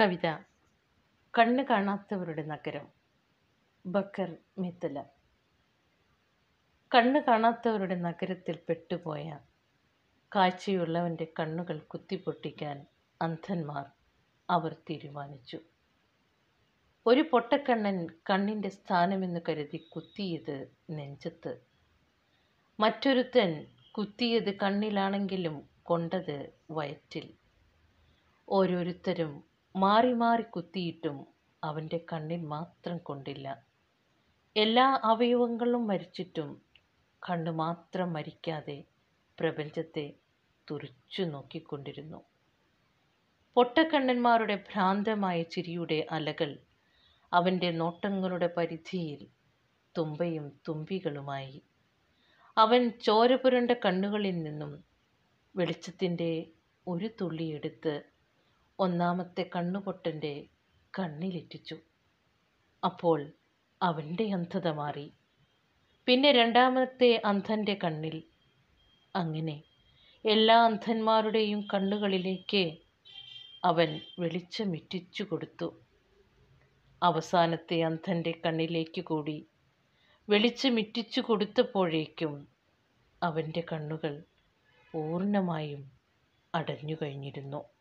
കവിത കണ്ണ് കാണാത്തവരുടെ നഗരം ബക്കർ മിത്തല കണ്ണ് കാണാത്തവരുടെ നഗരത്തിൽ പെട്ടുപോയ കാഴ്ചയുള്ളവൻ്റെ കണ്ണുകൾ കുത്തിപ്പൊട്ടിക്കാൻ അന്ധന്മാർ അവർ തീരുമാനിച്ചു ഒരു പൊട്ടക്കണ്ണൻ കണ്ണിൻ്റെ സ്ഥാനമെന്ന് കരുതി കുത്തിയത് നെഞ്ചത്ത് മറ്റൊരുത്തൻ കുത്തിയത് കണ്ണിലാണെങ്കിലും കൊണ്ടത് വയറ്റിൽ ഓരോരുത്തരും മാറി മാറി കുത്തിയിട്ടും അവൻ്റെ കണ്ണിൽ മാത്രം കൊണ്ടില്ല എല്ലാ അവയവങ്ങളും മരിച്ചിട്ടും കണ്ണു മാത്രം മരിക്കാതെ പ്രപഞ്ചത്തെ തുറിച്ചു നോക്കിക്കൊണ്ടിരുന്നു പൊട്ടക്കണ്ണന്മാരുടെ ഭ്രാന്തമായ ചിരിയുടെ അലകൾ അവൻ്റെ നോട്ടങ്ങളുടെ പരിധിയിൽ തുമ്പയും തുമ്പികളുമായി അവൻ ചോരപുരണ്ട കണ്ണുകളിൽ നിന്നും വെളിച്ചത്തിൻ്റെ ഒരു തുള്ളിയെടുത്ത് ഒന്നാമത്തെ കണ്ണുപൊട്ടൻ്റെ കണ്ണിലെറ്റിച്ചു അപ്പോൾ അവൻ്റെ അന്ധത മാറി പിന്നെ രണ്ടാമത്തെ അന്ധൻ്റെ കണ്ണിൽ അങ്ങനെ എല്ലാ അന്ധന്മാരുടെയും കണ്ണുകളിലേക്ക് അവൻ വെളിച്ചമിറ്റിച്ചു കൊടുത്തു അവസാനത്തെ അന്ധൻ്റെ കണ്ണിലേക്ക് കൂടി വെളിച്ചമിറ്റിച്ചു കൊടുത്തപ്പോഴേക്കും അവൻ്റെ കണ്ണുകൾ പൂർണ്ണമായും അടഞ്ഞു കഴിഞ്ഞിരുന്നു